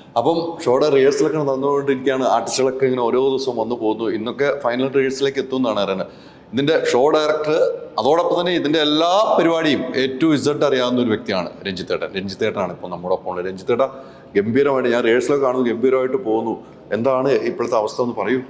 അപ്പം ഷോയുടെ റിഹേഴ്സലൊക്കെ നടന്നുകൊണ്ടിരിക്കുകയാണ് ആർട്ടിസ്റ്റുകളൊക്കെ ഇങ്ങനെ ഓരോ ദിവസവും വന്നു പോകുന്നു ഇന്നൊക്കെ ഫൈനൽ റിഹേഴ്സലിലേക്ക് എത്തും എന്നാണ് അറിയുന്നത് ഇതിന്റെ ഷോ ഡയറക്ടർ അതോടൊപ്പം തന്നെ ഇതിന്റെ എല്ലാ പരിപാടിയും എ ടു ഇസഡ് അറിയാവുന്ന ഒരു വ്യക്തിയാണ് രഞ്ജിത്തേട്ടൻ രഞ്ജിത്തേട്ടനാണ് ഇപ്പോൾ നമ്മുടെ ഒപ്പം ഉള്ളത് രഞ്ജിത്തേട്ട ഗംഭീരമായിട്ട് ഞാൻ റിഹേഴ്സലൊക്കെ കാണുന്നു ഗംഭീരമായിട്ട് പോകുന്നു എന്താണ് ഇപ്പോഴത്തെ അവസ്ഥ എന്ന് പറയൂ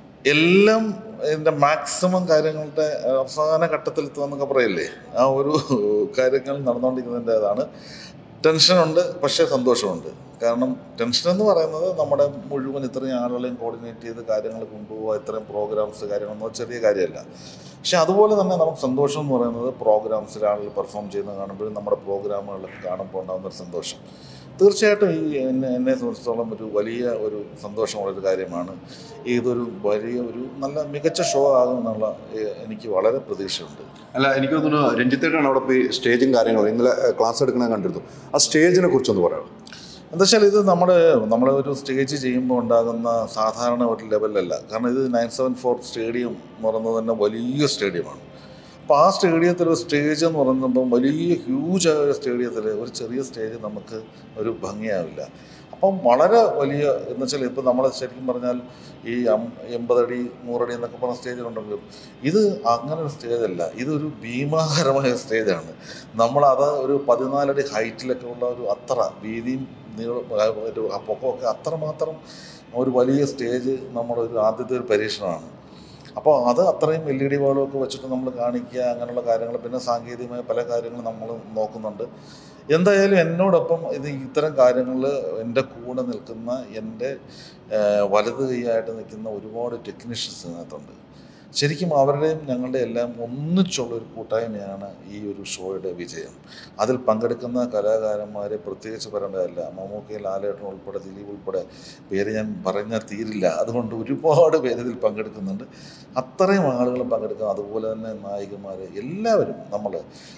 എല്ലാം ഇതിൻ്റെ മാക്സിമം കാര്യങ്ങളുടെ അവസാന ഘട്ടത്തിലെത്തുക എന്നൊക്കെ പറയില്ലേ ആ ഒരു കാര്യങ്ങൾ നടന്നുകൊണ്ടിരിക്കുന്നതിൻ്റെ അതാണ് ടെൻഷനുണ്ട് പക്ഷേ സന്തോഷമുണ്ട് കാരണം ടെൻഷൻ എന്ന് പറയുന്നത് നമ്മുടെ മുഴുവൻ ഇത്രയും ആളുകളെയും കോർഡിനേറ്റ് ചെയ്ത് കാര്യങ്ങൾ കൊണ്ടുപോകുക ഇത്രയും പ്രോഗ്രാംസ് കാര്യങ്ങളൊന്നും ചെറിയ കാര്യമല്ല പക്ഷെ അതുപോലെ തന്നെ നമുക്ക് സന്തോഷം എന്ന് പറയുന്നത് പ്രോഗ്രാംസിൽ ആളുകൾ പെർഫോം ചെയ്യുന്നത് കാണുമ്പോഴും നമ്മുടെ പ്രോഗ്രാമുകളൊക്കെ കാണുമ്പോൾ ഉണ്ടാകുന്ന ഒരു സന്തോഷം തീർച്ചയായിട്ടും ഈ എന്നെ എന്നെ സംബന്ധിച്ചിടത്തോളം ഒരു വലിയ ഒരു സന്തോഷമുള്ളൊരു കാര്യമാണ് ഇതൊരു വലിയ ഒരു നല്ല മികച്ച ഷോ ആകുമെന്നുള്ള ഏഹ്, എനിക്ക് വളരെ പ്രതീക്ഷയുണ്ട് അല്ല എനിക്ക് തോന്നുന്നു രഞ്ജിത്തേട്ടനാണ് അവിടെ പോയി സ്റ്റേജും കാര്യങ്ങളും ഇന്നലെ ക്ലാസ് എടുക്കണ കണ്ടിരുന്നു ആ സ്റ്റേജിനെ കുറിച്ചൊന്ന് പറയാം എന്താ വെച്ചാൽ ഇത് നമ്മുടെ നമ്മുടെ ഒരു സ്റ്റേജ് ചെയ്യുമ്പോൾ ഉണ്ടാകുന്ന സാധാരണ ഒരു ലെവലല്ല കാരണം ഇത് നയൻ സെവൻ ഫോർ സ്റ്റേഡിയം എന്ന് പറയുന്നത് തന്നെ വലിയ സ്റ്റേഡിയമാണ് അപ്പോൾ ആ സ്റ്റേഡിയത്തിൽ ഒരു സ്റ്റേജ് എന്ന് പറയുമ്പം വലിയ ഹ്യൂജ് ആയ ഒരു സ്റ്റേഡിയത്തിൽ ഒരു ചെറിയ സ്റ്റേജ് നമുക്ക് ഒരു ഭംഗിയാവില്ല അപ്പം വളരെ വലിയ എന്ന് വെച്ചാൽ ഇപ്പം നമ്മൾ ശരിക്കും പറഞ്ഞാൽ ഈ അം- എൺപതടി നൂറടി എന്നൊക്കെ പറഞ്ഞ സ്റ്റേജുകളുണ്ടെങ്കിലും ഇത് അങ്ങനെ ഒരു സ്റ്റേജല്ല ഇതൊരു ഭീമാകരമായ സ്റ്റേജാണ് നമ്മളത് ഒരു പതിനാലടി ഹൈറ്റിലൊക്കെ ഉള്ള ഒരു അത്ര വീതിയും നീളം ആ, ഒരു ആ പൊക്കമൊക്കെ അത്രമാത്രം ഒരു വലിയ സ്റ്റേജ് നമ്മുടെ ഒരു ആദ്യത്തെ ഒരു പരീക്ഷണമാണ് അപ്പോൾ അത് അത്രയും എൽ ഇ ഡി ബോളൊക്കെ വെച്ചിട്ട് നമ്മൾ കാണിക്കുക അങ്ങനെയുള്ള കാര്യങ്ങൾ പിന്നെ സാങ്കേതികമായ പല കാര്യങ്ങളും നമ്മൾ നോക്കുന്നുണ്ട് എന്തായാലും എന്നോടൊപ്പം ഇത് ഇത്തരം കാര്യങ്ങളിൽ എൻ്റെ കൂടെ നിൽക്കുന്ന എൻ്റെ ഏഹ്, വലത് കൈയായിട്ട് നിൽക്കുന്ന ഒരുപാട് ടെക്നീഷ്യൻസ് ഇതിനകത്തുണ്ട് ശരിക്കും അവരുടെയും ഞങ്ങളുടെ എല്ലാം ഒന്നിച്ചുള്ള ഒരു കൂട്ടായ്മയാണ് ഈ ഒരു ഷോയുടെ വിജയം അതിൽ പങ്കെടുക്കുന്ന കലാകാരന്മാരെ പ്രത്യേകിച്ച് പറയേണ്ടതല്ല മമ്മൂക്കയിൽ ലാലേട്ടൻ ഉൾപ്പെടെ ദിലീപ് ഉൾപ്പെടെ പേര് ഞാൻ പറഞ്ഞാൽ തീരില്ല അതുകൊണ്ട് ഒരുപാട് പേര് ഇതിൽ പങ്കെടുക്കുന്നുണ്ട് അത്രയും ആളുകളും പങ്കെടുക്കുക അതുപോലെ തന്നെ നായികമാർ എല്ലാവരും നമ്മൾ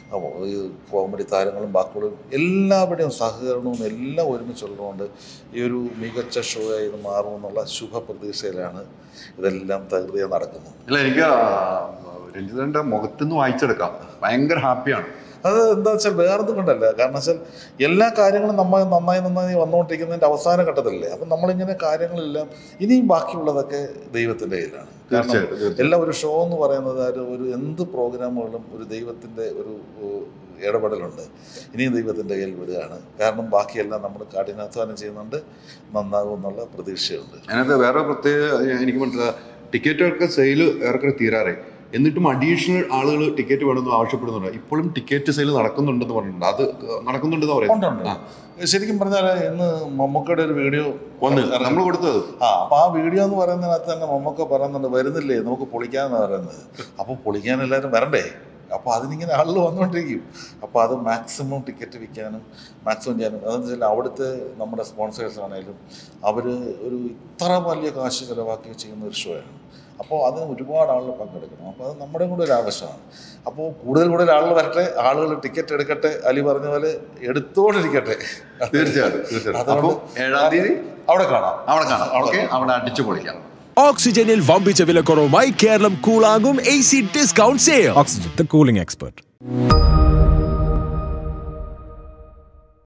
ഈ കോമഡി താരങ്ങളും ബാക്കിയുള്ളവരും എല്ലാവരുടെയും സഹകരണവും എല്ലാം ഒരുമിച്ചുള്ളതുകൊണ്ട് ഈ ഒരു മികച്ച ഷോ ആയി ഇത് മാറുമെന്നുള്ള ശുഭപ്രതീക്ഷയിലാണ് ഇതെല്ലാം തകൃതിയായി നടക്കുന്നത് അല്ല എനിക്ക് ആ, രഞ്ജിത്തേട്ടൻ്റെ മുഖത്തുനിന്ന് വായിച്ചെടുക്കാം ഭയങ്കര ഹാപ്പിയാണ് അത് എന്താ വെച്ചാൽ വേറൊന്നും കൊണ്ടല്ല കാരണം വെച്ചാൽ എല്ലാ കാര്യങ്ങളും നമ്മൾ നന്നായി നന്നായി വന്നുകൊണ്ടിരിക്കുന്നതിൻ്റെ അവസാന ഘട്ടത്തിലല്ലേ അപ്പം നമ്മളിങ്ങനെ കാര്യങ്ങളെല്ലാം ഇനിയും ബാക്കിയുള്ളതൊക്കെ ദൈവത്തിൻ്റെ കയ്യിലാണ് കാരണം തീർച്ചയായിട്ടും തീർച്ചയായിട്ടും. എല്ലാം ഒരു ഷോ എന്ന് പറയുന്നത് ഒരു ഒരു എന്ത് പ്രോഗ്രാമുകളും ഒരു ദൈവത്തിൻ്റെ ഒരു ഏഹ്, ഇടപെടലുണ്ട് ഇനിയും ദൈവത്തിൻ്റെ കയ്യിൽ വിടുകയാണ് കാരണം ബാക്കിയെല്ലാം നമ്മൾ കഠിനാധ്വാനം ചെയ്യുന്നുണ്ട് നന്നാകും എന്നുള്ള പ്രതീക്ഷയുണ്ട് അതിനകത്ത് വേറെ പ്രത്യേക എനിക്ക് മനസ്സിലായി ടിക്കറ്റൊക്കെ സെയിൽ ഏറെക്കുറെ തീരാറായി എന്നിട്ടും അഡീഷണൽ ആളുകൾ ടിക്കറ്റ് വേണമെന്ന് ആവശ്യപ്പെടുന്നുണ്ട് ഇപ്പോഴും ടിക്കറ്റ് സെയിൽ നടക്കുന്നുണ്ടെന്ന് പറഞ്ഞിട്ടുണ്ട് അത് നടക്കുന്നുണ്ടെന്ന് ഉണ്ട് പറയുന്നത് ഉണ്ട് ശരിക്കും പറഞ്ഞാൽ ഇന്ന് മമ്മൂക്കയുടെ ഒരു വീഡിയോ വന്ന് നമ്മൾ കൊടുത്തത് ആ അപ്പൊ ആ വീഡിയോ എന്ന് പറയുന്നതിനകത്ത് തന്നെ മമ്മൂക്ക പറയുന്നുണ്ട് വരുന്നില്ലേ നമുക്ക് പൊളിക്കാന്നാണ് പറയുന്നത് അപ്പോൾ പൊളിക്കാൻ എല്ലാവരും വരണ്ടേ അപ്പോൾ അതിനിങ്ങനെ ആളുകൾ വന്നുകൊണ്ടിരിക്കും അപ്പോൾ അത് മാക്സിമം ടിക്കറ്റ് വിൽക്കാനും മാക്സിമം ചെയ്യാനും അതെന്ന് വെച്ചാൽ അവിടുത്തെ നമ്മുടെ സ്പോൺസേഴ്സ് ആണെങ്കിലും അവർ ഒരു ഇത്ര വലിയ കാശ് ചിലവാക്കി ചെയ്യുന്ന ഒരു ഷോ ആണ് അപ്പോൾ അതിന് ഒരുപാട് ആളുകൾ പങ്കെടുക്കണം അപ്പോൾ അത് നമ്മുടെ കൂടെ ഒരു ആവശ്യമാണ് അപ്പോൾ കൂടുതൽ കൂടുതൽ ആളുകൾ വരട്ടെ ആളുകൾ ടിക്കറ്റ് എടുക്കട്ടെ അലി പറഞ്ഞ പോലെ എടുത്തുകൊണ്ടിരിക്കട്ടെ തീർച്ചയായിട്ടും തീർച്ചയായിട്ടും അതുകൊണ്ട് അപ്പോൾ ഏഴാം തീയതി അവിടെ കാണാം അവിടെ കാണാം ഓക്കെ അവിടെ അടിച്ചു പൊളിക്കാം ഓക്സിജനിൽ വമ്പിച്ച വിലക്കുറവുമായി കേരളം കൂളാകും A C discount sale Oxygen, the cooling expert.